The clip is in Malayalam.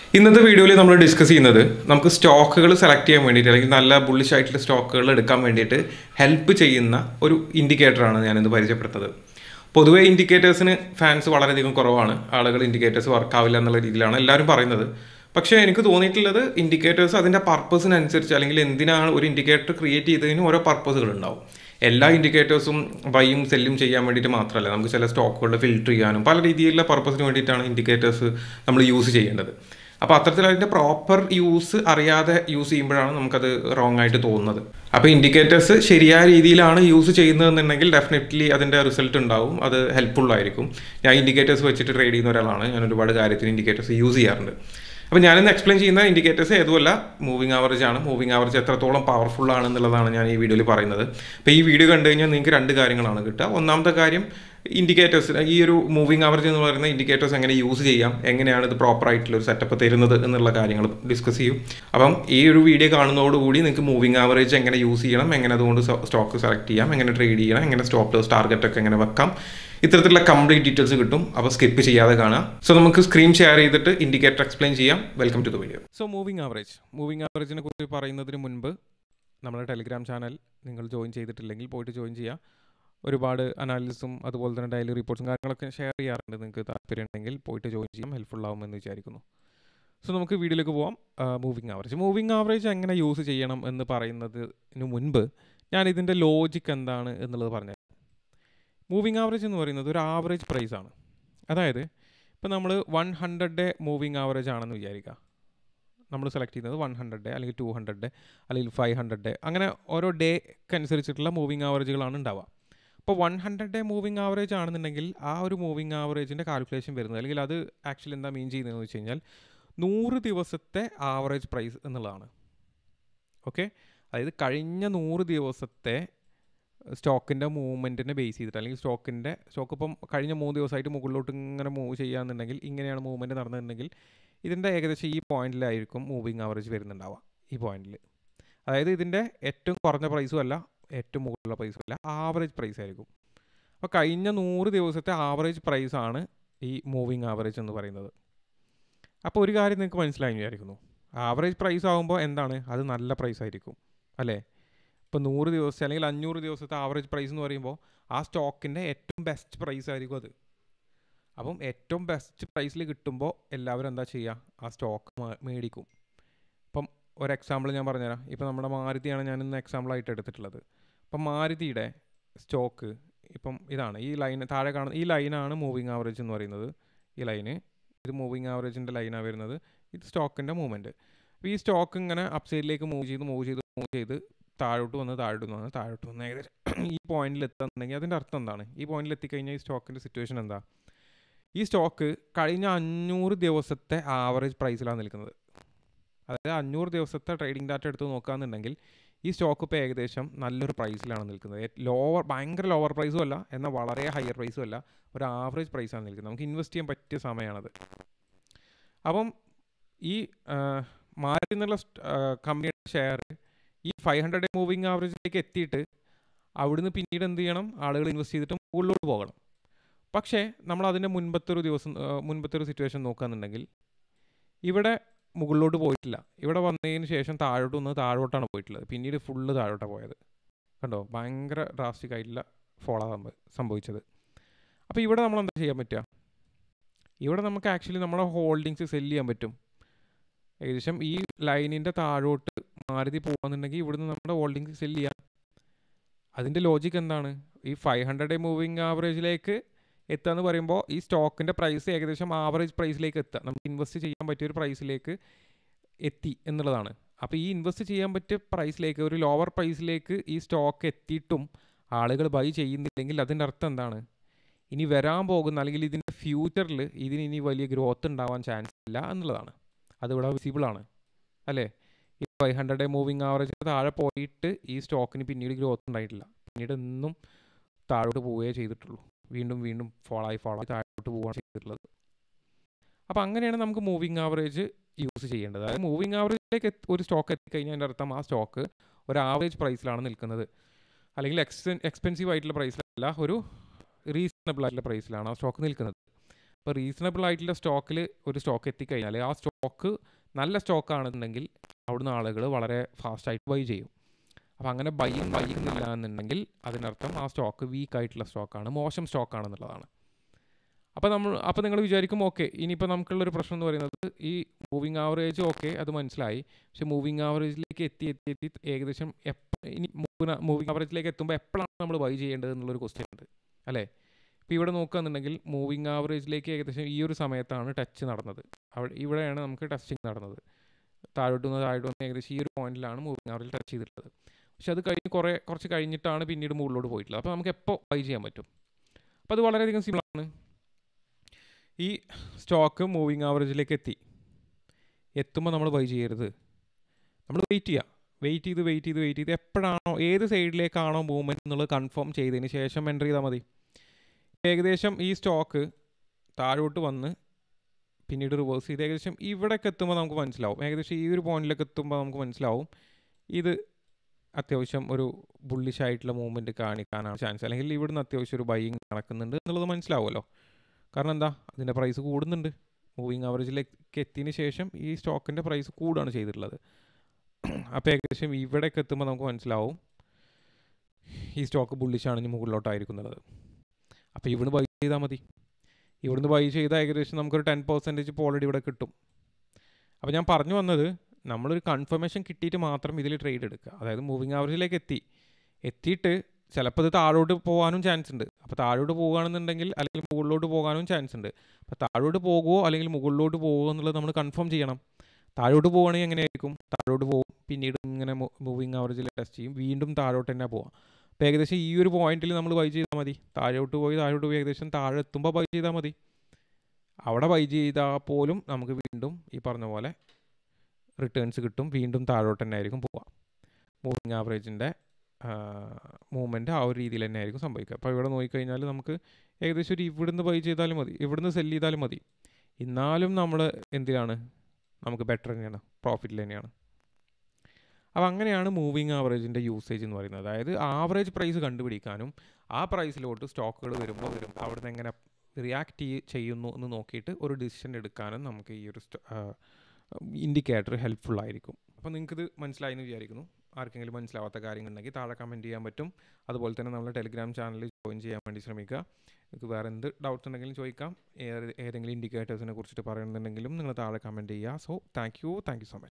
ഇന്നത്തെ വീഡിയോയിൽ നമ്മൾ ഡിസ്കസ് ചെയ്യുന്നത് നമുക്ക് സ്റ്റോക്കുകൾ സെലക്ട് ചെയ്യാൻ വേണ്ടിയിട്ട് അല്ലെങ്കിൽ നല്ല ബുള്ളിഷ് ആയിട്ടുള്ള സ്റ്റോക്കുകൾ എടുക്കാൻ വേണ്ടിയിട്ട് ഹെൽപ്പ് ചെയ്യുന്ന ഒരു ഇൻഡിക്കേറ്ററാണ് ഞാനിന്ന് പരിചയപ്പെടുത്തുന്നത് പൊതുവേ ഇൻഡിക്കേറ്റേഴ്സിന് ഫാൻസ് വളരെയധികം കുറവാണ് ആളുകൾ ഇൻഡിക്കേറ്റേഴ്സ് വർക്ക് ആവില്ല എന്നുള്ള രീതിയിലാണ് എല്ലാവരും പറയുന്നത് പക്ഷേ എനിക്ക് തോന്നിയിട്ടുള്ളത് ഇൻഡിക്കേറ്റേഴ്സ് അതിൻ്റെ പർപ്പസിനനുസരിച്ച് അല്ലെങ്കിൽ എന്തിനാണ് ഒരു ഇൻഡിക്കേറ്റർ ക്രിയേറ്റ് ചെയ്തതിന് ഓരോ പർപ്പസുകൾ ഉണ്ടാവും എല്ലാ ഇൻഡിക്കേറ്റേഴ്സും ബൈയും സെല്ലും ചെയ്യാൻ വേണ്ടിയിട്ട് മാത്രമല്ല നമുക്ക് ചില സ്റ്റോക്കുകൾ ഫിൽട്ടർ ചെയ്യാനും പല രീതിയിലുള്ള പർപ്പസിന് വേണ്ടിയിട്ടാണ് ഇൻഡിക്കേറ്റേഴ്സ് നമ്മൾ യൂസ് ചെയ്യേണ്ടത് അപ്പോൾ അത്തരത്തിൽ അതിൻ്റെ പ്രോപ്പർ യൂസ് അറിയാതെ യൂസ് ചെയ്യുമ്പോഴാണ് നമുക്കത് റോങ് ആയിട്ട് തോന്നുന്നത് അപ്പോൾ ഇൻഡിക്കേറ്റേഴ്സ് ശരിയായ രീതിയിലാണ് യൂസ് ചെയ്യുന്നതെന്നുണ്ടെങ്കിൽ ഡെഫിനറ്റ്ലി അതിൻ്റെ റിസൾട്ട് ഉണ്ടാവും അത് ഹെൽപ്ഫുൾ ആയിരിക്കും ഞാൻ ഇൻഡിക്കേറ്റേഴ്സ് വെച്ചിട്ട് ട്രേഡ് ചെയ്യുന്ന ഒരാളാണ് ഞാൻ ഒരുപാട് കാര്യത്തിന് ഇൻഡിക്കേറ്റേഴ്സ് യൂസ് ചെയ്യാറുണ്ട് അപ്പോൾ ഞാനിന്ന് എക്സ്പ്ലെയിൻ ചെയ്യുന്ന ഇൻഡിക്കേറ്റേഴ്സ് ഏതുമല്ല മൂവിങ് ആവറേജ് ആണ് മൂവിങ് ആവറേജ് എത്രത്തോളം പവർഫുൾ ആണെന്നുള്ളതാണ് ഞാൻ ഈ വീഡിയോയിൽ പറയുന്നത് അപ്പോൾ ഈ വീഡിയോ കണ്ടു കഴിഞ്ഞാൽ നിങ്ങൾക്ക് രണ്ട് കാര്യങ്ങളാണ് കിട്ടുക ഒന്നാമത്തെ കാര്യം ഇൻഡിക്കേറ്റേഴ്സ് ഈ ഒരു മൂവിങ് ആവറേജ് എന്ന് പറയുന്ന ഇൻഡിക്കേറ്റേഴ്സ് എങ്ങനെ യൂസ് ചെയ്യാം എങ്ങനെയാണ് ഇത് പ്രോപ്പർ ആയിട്ടുള്ള ഒരു സെറ്റപ്പ് തരുന്നത് എന്നുള്ള കാര്യങ്ങൾ ഡിസ്കസ് ചെയ്യും അപ്പം ഈ ഒരു വീഡിയോ കാണുന്നതോടുകൂടി നിങ്ങൾക്ക് മൂവിങ് ആവറേജ് എങ്ങനെ യൂസ് ചെയ്യണം എങ്ങനെ അതുകൊണ്ട് സ്റ്റോക്ക് സെലക്ട് ചെയ്യാം എങ്ങനെ ട്രേഡ് ചെയ്യണം എങ്ങനെ സ്റ്റോപ്പ് ലോസ് ടാർഗറ്റ് ഒക്കെ എങ്ങനെ വെക്കാം ഇത്തരത്തിലുള്ള കംപ്ലീറ്റ് ഡീറ്റെയിൽസ് കിട്ടും അപ്പോൾ സ്കിപ്പ് ചെയ്യാതെ കാണാം സോ നമുക്ക് സ്ക്രീൻ ഷെയർ ചെയ്തിട്ട് ഇൻഡിക്കേറ്റർ എക്സ്പ്ലെയിൻ ചെയ്യാം welcome to the video so moving average moving ആവറേജിനെ കുറിച്ച് പറയുന്നതിന് മുൻപ് നമ്മുടെ ടെലിഗ്രാം ചാനൽ നിങ്ങൾ ജോയിൻ ചെയ്തിട്ടില്ലെങ്കിൽ പോയിട്ട് ജോയിൻ ചെയ്യുക ഒരുപാട് അനാലിസിസും അതുപോലെ തന്നെ ഡെയിലി റിപ്പോർട്ട്സും കാര്യങ്ങളൊക്കെ ഷെയർ ചെയ്യാറുണ്ട് നിങ്ങൾക്ക് താല്പര്യം ഉണ്ടെങ്കിൽ പോയിട്ട് ജോയിൻ ചെയ്യാം ഹെൽപ്ഫുൾ ആവുമെന്ന് വിചാരിക്കുന്നു സോ നമുക്ക് വീഡിയോയിലേക്ക് പോവാം മൂവിങ് ആവറേജ് മൂവിങ് ആവറേജ് എങ്ങനെ യൂസ് ചെയ്യണം എന്ന് പറയുന്നതിന് മുൻപ് ഞാൻ ഇതിൻ്റെ ലോജിക്ക് എന്താണ് എന്നുള്ളത് പറഞ്ഞു മൂവിങ് ആവറേജ് എന്ന് പറയുന്നത് ഒരു ആവറേജ് പ്രൈസ് ആണ് അതായത് ഇപ്പോൾ നമ്മൾ one hundred day moving average ആണെന്ന് വിചാരിക്കുക നമ്മൾ സെലക്ട് ചെയ്യുന്നത് വൺ ഹൺഡ്രഡ് ഡേ അല്ലെങ്കിൽ ടു ഹൺഡ്രഡ് ഡേ അല്ലെങ്കിൽ ഫൈവ് ഹൺഡ്രഡ് ഡേ അങ്ങനെ ഓരോ ഡേക്ക് അനുസരിച്ചിട്ടുള്ള മൂവിങ് ആവറേജുകളാണ് ഉണ്ടാവുക അപ്പോൾ one hundred day moving average ആണെന്നുണ്ടെങ്കിൽ ആ ഒരു മൂവിങ് ആവറേജിൻ്റെ കാൽക്കുലേഷൻ വരുന്നത് അല്ലെങ്കിൽ അത് ആക്ച്വലി എന്താ മീൻ ചെയ്യുന്നതെന്ന് വെച്ച് കഴിഞ്ഞാൽ നൂറ് ദിവസത്തെ ആവറേജ് പ്രൈസ് എന്നുള്ളതാണ് ഓക്കെ അതായത് കഴിഞ്ഞ നൂറ് ദിവസത്തെ സ്റ്റോക്കിൻ്റെ മൂവ്മെൻറ്റിനെ ബേസ് ചെയ്തിട്ട് അല്ലെങ്കിൽ സ്റ്റോക്കിൻ്റെ സ്റ്റോക്ക് ഇപ്പം കഴിഞ്ഞ മൂന്ന് ദിവസമായിട്ട് മുകളിലോട്ട് ഇങ്ങനെ മൂവ് ചെയ്യാന്നുണ്ടെങ്കിൽ ഇങ്ങനെയാണ് മൂവ്മെൻറ്റ് നടന്നിട്ടുണ്ടെങ്കിൽ ഇതിൻ്റെ ഏകദേശം ഈ പോയിന്റിലായിരിക്കും മൂവിങ് ആവറേജ് വരുന്നുണ്ടാവുക ഈ പോയിന്റിൽ അതായത് ഇതിൻ്റെ ഏറ്റവും കുറഞ്ഞ പ്രൈസും അല്ല ഏറ്റവും മുകളിലുള്ള പ്രൈസും അല്ല ആവറേജ് പ്രൈസ് ആയിരിക്കും അപ്പോൾ കഴിഞ്ഞ നൂറ് ദിവസത്തെ ആവറേജ് പ്രൈസാണ് ഈ മൂവിങ് ആവറേജ് എന്ന് പറയുന്നത് അപ്പോൾ ഒരു കാര്യം നിങ്ങൾക്ക് മനസ്സിലായി വിചാരിക്കുന്നു ആവറേജ് പ്രൈസ് ആകുമ്പോൾ എന്താണ് അത് നല്ല പ്രൈസ് ആയിരിക്കും അല്ലേ ഇപ്പോൾ നൂറ് ദിവസം അല്ലെങ്കിൽ അഞ്ഞൂറ് ദിവസത്തെ ആവറേജ് പ്രൈസ് എന്ന് പറയുമ്പോൾ ആ സ്റ്റോക്കിൻ്റെ ഏറ്റവും ബെസ്റ്റ് പ്രൈസ് ആയിരിക്കും അത് അപ്പം ഏറ്റവും ബെസ്റ്റ് പ്രൈസിൽ കിട്ടുമ്പോൾ എല്ലാവരും എന്താ ചെയ്യുക ആ സ്റ്റോക്ക് മേടിക്കും ഇപ്പം ഒരു എക്സാമ്പിൾ ഞാൻ പറഞ്ഞുതരാം ഇപ്പം നമ്മുടെ മാരുതിയാണ് ഞാൻ ഇന്ന് എക്സാമ്പിളായിട്ട് എടുത്തിട്ടുള്ളത് അപ്പം മാരുതിയുടെ സ്റ്റോക്ക് ഇപ്പം ഇതാണ് ഈ ലൈൻ താഴെ കാണുന്ന ഈ ലൈനാണ് മൂവിങ് ആവറേജ് എന്ന് പറയുന്നത് ഈ ലൈന് ഇത് മൂവിങ് ആവറേജിൻ്റെ ലൈനാണ് വരുന്നത് ഇത് സ്റ്റോക്കിൻ്റെ മൂവ്മെൻറ്റ് അപ്പോൾ ഈ സ്റ്റോക്ക് ഇങ്ങനെ അപ് സൈഡിലേക്ക് മൂവ് ചെയ്ത് മൂവ് ചെയ്ത് മൂവ് ചെയ്ത് താഴോട്ട് വന്ന് താഴോട്ട് വന്ന് താഴോട്ട് വന്ന് ഏകദേശം ഈ പോയിന്റിൽ എത്തുന്നുണ്ടെങ്കിൽ അതിൻ്റെ അർത്ഥം എന്താണ് ഈ പോയിന്റിൽ എത്തിക്കഴിഞ്ഞാൽ ഈ സ്റ്റോക്കിൻ്റെ സിറ്റുവേഷൻ എന്താ ഈ സ്റ്റോക്ക് കഴിഞ്ഞ അഞ്ഞൂറ് ദിവസത്തെ ആവറേജ് പ്രൈസിലാണ് നിൽക്കുന്നത് അതായത് അഞ്ഞൂറ് ദിവസത്തെ ട്രേഡിംഗ് ഡാറ്റ എടുത്ത് നോക്കുകയാണെന്നുണ്ടെങ്കിൽ ഈ സ്റ്റോക്ക് ഇപ്പോൾ ഏകദേശം നല്ലൊരു പ്രൈസിലാണ് നിൽക്കുന്നത് ലോവർ ഭയങ്കര ലോവർ പ്രൈസും അല്ല എന്നാൽ വളരെ ഹയർ പ്രൈസും അല്ല ഒരു ആവറേജ് പ്രൈസാണ് നിൽക്കുന്നത് നമുക്ക് ഇൻവെസ്റ്റ് ചെയ്യാൻ പറ്റിയ സമയമാണത് അപ്പം ഈ മാറി എന്നുള്ള കമ്പനിയുടെ ഷെയർ ഈ ഫൈവ് ഹൺഡ്രഡ് മൂവിങ് ആവറേജിലേക്ക് എത്തിയിട്ട് അവിടുന്ന് പിന്നീട് എന്ത് ചെയ്യണം ആളുകൾ ഇൻവെസ്റ്റ് ചെയ്തിട്ട് മുകളിലോട്ട് പോകണം പക്ഷേ നമ്മൾ അതിൻ്റെ മുൻപത്തെ ഒരു ദിവസം മുൻപത്തെ ഒരു സിറ്റുവേഷൻ നോക്കുകയാണെന്നുണ്ടെങ്കിൽ ഇവിടെ മുകളിലോട്ട് പോയിട്ടില്ല ഇവിടെ വന്നതിന് ശേഷം താഴോട്ട് വന്ന് താഴോട്ടാണ് പോയിട്ടുള്ളത് പിന്നീട് ഫുള്ള് താഴോട്ടാണ് പോയത് കണ്ടോ ഭയങ്കര ഡ്രാസ്റ്റിക് ആയിട്ടുള്ള ഫോളോ സംഭവിച്ചത് അപ്പോൾ ഇവിടെ നമ്മൾ എന്താ ചെയ്യാൻ പറ്റുക ഇവിടെ നമുക്ക് ആക്ച്വലി നമ്മളെ ഹോൾഡിങ്സ് സെല്ല് ചെയ്യാൻ പറ്റും ഏകദേശം ഈ ലൈനിൻ്റെ താഴോട്ട് മാരുതി പോകുകയെന്നുണ്ടെങ്കിൽ ഇവിടുന്ന് നമ്മുടെ ഹോൾഡിങ്സ് സെല്ല് ചെയ്യാം അതിൻ്റെ ലോജിക്ക് എന്താണ് ഈ ഫൈവ് ഹൺഡ്രഡ് മൂവിങ് ആവറേജിലേക്ക് എത്തുക എന്ന് പറയുമ്പോൾ ഈ സ്റ്റോക്കിൻ്റെ പ്രൈസ് ഏകദേശം ആവറേജ് പ്രൈസിലേക്ക് എത്തുക നമുക്ക് ഇൻവെസ്റ്റ് ചെയ്യാൻ പറ്റിയ ഒരു പ്രൈസിലേക്ക് എത്തി എന്നുള്ളതാണ് അപ്പോൾ ഈ ഇൻവെസ്റ്റ് ചെയ്യാൻ പറ്റിയ പ്രൈസിലേക്ക് ഒരു ലോവർ പ്രൈസിലേക്ക് ഈ സ്റ്റോക്ക് എത്തിയിട്ടും ആളുകൾ ബൈ ചെയ്യുന്നില്ലെങ്കിൽ അതിൻ്റെ അർത്ഥം എന്താണ് ഇനി വരാൻ പോകുന്ന അല്ലെങ്കിൽ ഇതിൻ്റെ ഫ്യൂച്ചറിൽ ഇതിന് ഇനി വലിയ ഗ്രോത്ത് ഉണ്ടാവാൻ ചാൻസ് ഇല്ല എന്നുള്ളതാണ് അതിവിടെ വിസിബിൾ ആണ് അല്ലേ ഈ ഫൈവ് ഹൺഡ്രഡ് മൂവിങ് ആവറേജിന് താഴെ പോയിട്ട് ഈ സ്റ്റോക്കിന് പിന്നീട് ഗ്രോത്ത് ഉണ്ടായിട്ടില്ല പിന്നീട് എന്നും താഴോട്ട് പോവുകയേ ചെയ്തിട്ടുള്ളൂ വീണ്ടും വീണ്ടും ഫോളായി ഫോളായി താഴോട്ട് പോവുകയാണ് ചെയ്തിട്ടുള്ളത് അപ്പോൾ അങ്ങനെയാണ് നമുക്ക് മൂവിങ് ആവറേജ് യൂസ് ചെയ്യേണ്ടത് അതായത് മൂവിങ് ആവറേജിലേക്ക് ഒരു സ്റ്റോക്ക് എത്തിക്കഴിഞ്ഞാൽ അതിൻ്റെ അർത്ഥം ആ സ്റ്റോക്ക് ഒരു ആവറേജ് പ്രൈസിലാണ് നിൽക്കുന്നത് അല്ലെങ്കിൽ എക്സ് എക്സ്പെൻസീവ് ആയിട്ടുള്ള പ്രൈസിലല്ല ഒരു റീസണബിൾ ആയിട്ടുള്ള പ്രൈസിലാണ് ആ സ്റ്റോക്ക് നിൽക്കുന്നത് അപ്പോൾ റീസണബിൾ ആയിട്ടുള്ള സ്റ്റോക്കിൽ ഒരു സ്റ്റോക്ക് എത്തിക്കഴിഞ്ഞാൽ ആ സ്റ്റോക്ക് നല്ല സ്റ്റോക്ക് ആണെന്നുണ്ടെങ്കിൽ അവിടുന്ന് ആളുകൾ വളരെ ഫാസ്റ്റായിട്ട് ബൈ ചെയ്യും അപ്പോൾ അങ്ങനെ ബൈയും ബൈക്കുന്നില്ല എന്നുണ്ടെങ്കിൽ അതിനർത്ഥം ആ സ്റ്റോക്ക് വീക്ക് ആയിട്ടുള്ള സ്റ്റോക്കാണ് മോശം സ്റ്റോക്കാണെന്നുള്ളതാണ് അപ്പോൾ നമ്മൾ അപ്പോൾ നിങ്ങൾ വിചാരിക്കും ഓക്കെ ഇനിയിപ്പോൾ നമുക്കുള്ളൊരു പ്രശ്നം എന്ന് പറയുന്നത് ഈ മൂവിങ് ആവറേജ് ഓക്കെ അത് മനസ്സിലായി പക്ഷേ മൂവിങ് ആവറേജിലേക്ക് എത്തി എത്തി എത്തി ഏകദേശം എപ്പോൾ ഇനി മൂവിങ് ആവറേജിലേക്ക് എത്തുമ്പോൾ എപ്പോഴാണ് നമ്മൾ ബൈ ചെയ്യേണ്ടത് എന്നുള്ളൊരു ക്വസ്റ്റ്യൻ ഉണ്ട് അല്ലേ ഇപ്പോൾ ഇവിടെ നോക്കുകയാണെന്നുണ്ടെങ്കിൽ മൂവിങ് ആവറേജിലേക്ക് ഏകദേശം ഈ ഒരു സമയത്താണ് ടച്ച് നടന്നത് അവിടെ ഇവിടെയാണ് നമുക്ക് ടെസ്റ്റിംഗ് നടന്നത് താഴോട്ട് നിന്ന് താഴോട്ട് വന്ന് ഏകദേശം ഈ ഒരു പോയിന്റിലാണ് മൂവിങ് ആവറേജ് ടച്ച് ചെയ്തിട്ടുള്ളത് പക്ഷെ അത് കഴിഞ്ഞ് കുറേ കുറച്ച് കഴിഞ്ഞിട്ടാണ് പിന്നീട് മുകളിലോട്ട് പോയിട്ടുള്ളത് അപ്പോൾ നമുക്ക് എപ്പോൾ ബൈ ചെയ്യാൻ പറ്റും അപ്പോൾ അത് വളരെയധികം സിമ്പിളാണ് ഈ സ്റ്റോക്ക് മൂവിങ് ആവറേജിലേക്ക് എത്തി എത്തുമ്പോൾ നമ്മൾ ബൈ ചെയ്യരുത് നമ്മൾ വെയിറ്റ് ചെയ്യുക വെയിറ്റ് ചെയ്ത് വെയിറ്റ് ചെയ്ത് വെയിറ്റ് ചെയ്ത് എപ്പോഴാണോ ഏത് സൈഡിലേക്കാണോ മൂവ്മെൻറ്റ് എന്നുള്ളത് കൺഫേം ചെയ്തതിന് ശേഷം എൻ്റർ ചെയ്താൽ മതി ഏകദേശം ഈ സ്റ്റോക്ക് താഴോട്ട് വന്ന് പിന്നീട് റിവേഴ്സ് ചെയ്ത് ഏകദേശം ഇവിടേക്ക് എത്തുമ്പോൾ നമുക്ക് മനസ്സിലാവും ഏകദേശം ഈ ഒരു പോയിന്റിലേക്ക് എത്തുമ്പോൾ നമുക്ക് മനസ്സിലാവും ഇത് അത്യാവശ്യം ഒരു ബുള്ളിഷ് ആയിട്ടുള്ള മൂവ്മെൻറ്റ് കാണിക്കാനാണ് ചാൻസ് അല്ലെങ്കിൽ ഇവിടുന്ന് അത്യാവശ്യം ഒരു ബൈയിങ് നടക്കുന്നുണ്ട് എന്നുള്ളത് മനസ്സിലാവുമല്ലോ കാരണം എന്താ അതിൻ്റെ പ്രൈസ് കൂടുന്നുണ്ട് മൂവിങ് ആവറേജിലേക്ക് എത്തിയതിന് ശേഷം ഈ സ്റ്റോക്കിൻ്റെ പ്രൈസ് കൂടുകയാണ് ചെയ്തിട്ടുള്ളത് അപ്പോൾ ഏകദേശം ഇവിടേക്ക് എത്തുമ്പോൾ നമുക്ക് മനസ്സിലാവും ഈ സ്റ്റോക്ക് ബുള്ളിഷാണ് ഇനി മുകളിലോട്ടായിരിക്കുന്നത് അപ്പോൾ ഇവിടുന്ന് ബൈ ചെയ്താൽ മതി ഇവിടുന്ന് ബൈ ചെയ്താൽ ഏകദേശം നമുക്കൊരു ടെൻ പെർസെൻറ്റേജ് ഇപ്പോൾ ഓൾറെഡി ഇവിടെ കിട്ടും അപ്പോൾ ഞാൻ പറഞ്ഞു വന്നത് നമ്മളൊരു കൺഫർമേഷൻ കിട്ടിയിട്ട് മാത്രം ഇതിൽ ട്രേഡ് എടുക്കുക അതായത് മൂവിങ് ആവറേജിലേക്ക് എത്തി എത്തിയിട്ട് ചിലപ്പോൾ ഇത് താഴോട്ട് പോകാനും ചാൻസ് ഉണ്ട് അപ്പോൾ താഴോട്ട് പോകുകയാണെന്നുണ്ടെങ്കിൽ അല്ലെങ്കിൽ മുകളിലോട്ട് പോകാനും ചാൻസ് ഉണ്ട് അപ്പോൾ താഴോട്ട് പോകുമോ അല്ലെങ്കിൽ മുകളിലോട്ട് പോകുമോ എന്നുള്ളത് നമ്മൾ കൺഫേം ചെയ്യണം താഴോട്ട് പോവുകയാണെങ്കിൽ എങ്ങനെയായിരിക്കും താഴോട്ട് പോകും പിന്നീട് ഇങ്ങനെ മൂവിങ് ആവറേജിൽ ടെസ്റ്റ് ചെയ്യും വീണ്ടും താഴോട്ട് തന്നെ പോവാം അപ്പോൾ ഏകദേശം ഈ ഒരു പോയിന്റിൽ നമ്മൾ ബൈ ചെയ്താൽ മതി താഴോട്ട് പോയി താഴോട്ട് പോയി ഏകദേശം താഴെ എത്തുമ്പോൾ ബൈ ചെയ്താൽ മതി അവിടെ ബൈ ചെയ്താൽ പോലും നമുക്ക് വീണ്ടും ഈ പറഞ്ഞ പോലെ റിട്ടേൺസ് കിട്ടും വീണ്ടും താഴോട്ട് തന്നെ ആയിരിക്കും പോവുക മൂവിങ് ആവറേജിൻ്റെ മൂവ്മെൻറ്റ് ആ ഒരു രീതിയിൽ തന്നെ ആയിരിക്കും സംഭവിക്കുക അപ്പോൾ ഇവിടെ നോക്കിക്കഴിഞ്ഞാൽ നമുക്ക് ഏകദേശം ഒരു ഇവിടുന്ന് ബൈ ചെയ്താലും മതി ഇവിടുന്ന് സെല് ചെയ്താലും മതി എന്നാലും നമ്മൾ എന്തിനാണ് നമുക്ക് ബെറ്റർ തന്നെയാണ് പ്രോഫിറ്റിൽ തന്നെയാണ് അപ്പോൾ അങ്ങനെയാണ് മൂവിങ് ആവറേജിൻ്റെ യൂസേജ് എന്ന് പറയുന്നത് അതായത് ആവറേജ് പ്രൈസ് കണ്ടുപിടിക്കാനും ആ പ്രൈസിലോട്ട് സ്റ്റോക്കുകൾ വരുമ്പോൾ വരും അവിടുന്ന് എങ്ങനെ റിയാക്ട് ചെയ്യുന്നു എന്ന് നോക്കിയിട്ട് ഒരു ഡിസിഷൻ എടുക്കാനും നമുക്ക് ഈ ഒരു ഇൻഡിക്കേറ്റർ ഹെൽപ്ഫുൾ ആയിരിക്കും അപ്പോൾ നിങ്ങൾക്കിത് മനസ്സിലായി എന്ന് വിചാരിക്കുന്നു ആർക്കെങ്കിലും മനസ്സിലാവാത്ത കാര്യങ്ങളുണ്ടെങ്കിൽ താഴെ കമൻറ്റ് ചെയ്യാൻ പറ്റും അതുപോലെ തന്നെ നമ്മുടെ ടെലിഗ്രാം ചാനലിൽ ജോയിൻ ചെയ്യാൻ വേണ്ടി ശ്രമിക്കുക നിങ്ങൾക്ക് വേറെ എന്ത് ഡൗട്ട്സ് ഉണ്ടെങ്കിലും ചോദിക്കാം ഏതെങ്കിലും ഇൻഡിക്കേറ്റേഴ്സിനെ കുറിച്ചിട്ട് പറയുന്നുണ്ടെങ്കിലും നിങ്ങൾ താഴെ കമൻറ്റ് ചെയ്യുക so thank you thank you so much